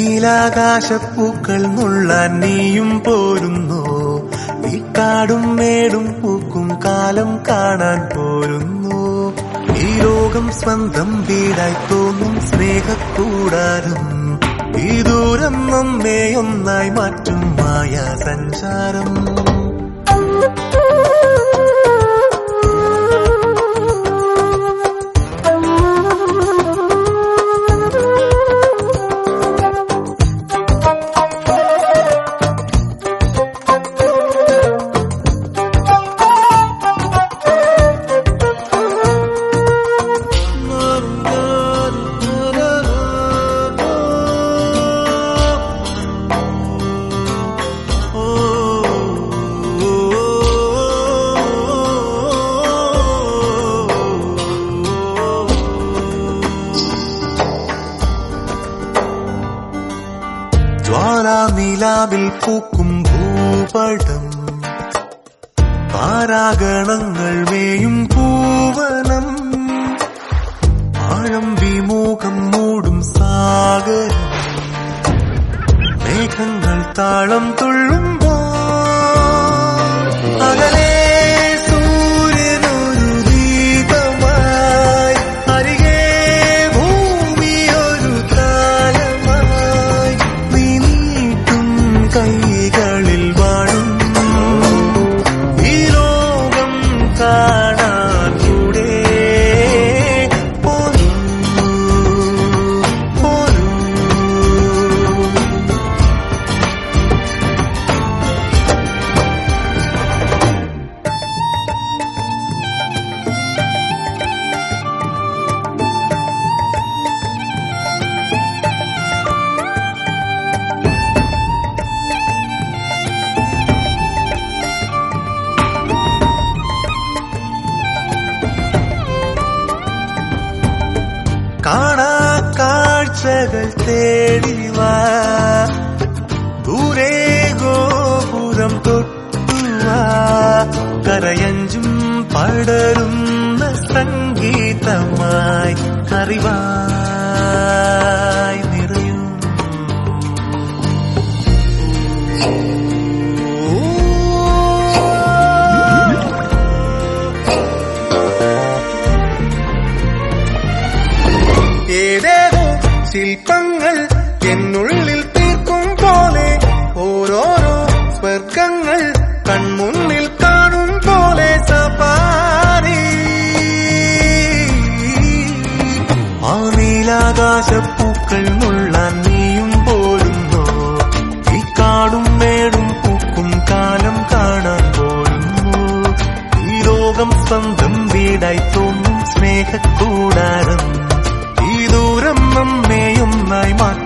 നീലാകാശപ്പൂക്കൾ നുള്ളാൻ നീയും പോരുന്നു ഈ കാടും മേടും പൂക്കും കാലം കാണാൻ പോരുന്നു ഈ ലോകം സ്വന്തം വീടായി തോന്നും സ്നേഹക്കൂടാരം ഈ ദൂരം നമ്മെ ഒന്നായി മാറ്റും മായാ സഞ്ചാരം ജ്വാലാനിലാവിൽ പൂക്കും ഭൂപടം താരാഗണങ്ങൾ മേയും പൂവനം ആഴം വിമോകം മൂടും സാഗരം മേഘങ്ങൾ താളം തുള്ളുമ്പോ അകലെ സൂര്യനൊരു ദീപമായി അരികെ ഭൂമിയൊരു കാലമായി നീ നീട്ടും കൈകളിൽ വാഴും ഈ ലോകം കാണാൻ കൂടെ പോരും പോരും കാണാ കാഴ്ചകൾ തേടിവാ ദൂരെ ഗോപുരം തൊട്ടുവാ കരയഞ്ചും പടരുന്ന സംഗീതമായി അറിവായി നിറയും ഏതേതോ ശില്പങ്ങൾ എന്നുള്ളിൽ തീർക്കും പോലെ ഓരോരോ സ്വർഗങ്ങൾ കൺമുന്നിൽ കാണും പോലെ സഫാരി ആ നീലാകാശപ്പൂക്കൾ മുള്ളാൻ നീയും പോരുന്നോ ഈ കാടും മേടും പൂക്കും കാലം കാണാൻ പോരുന്നു ഈ ലോകം സ്വന്തം വീടായി തോന്നും സ്നേഹക്കൂടാരം ഈ ദൂരം നമ്മെ ഒന്നായി മാറ്റും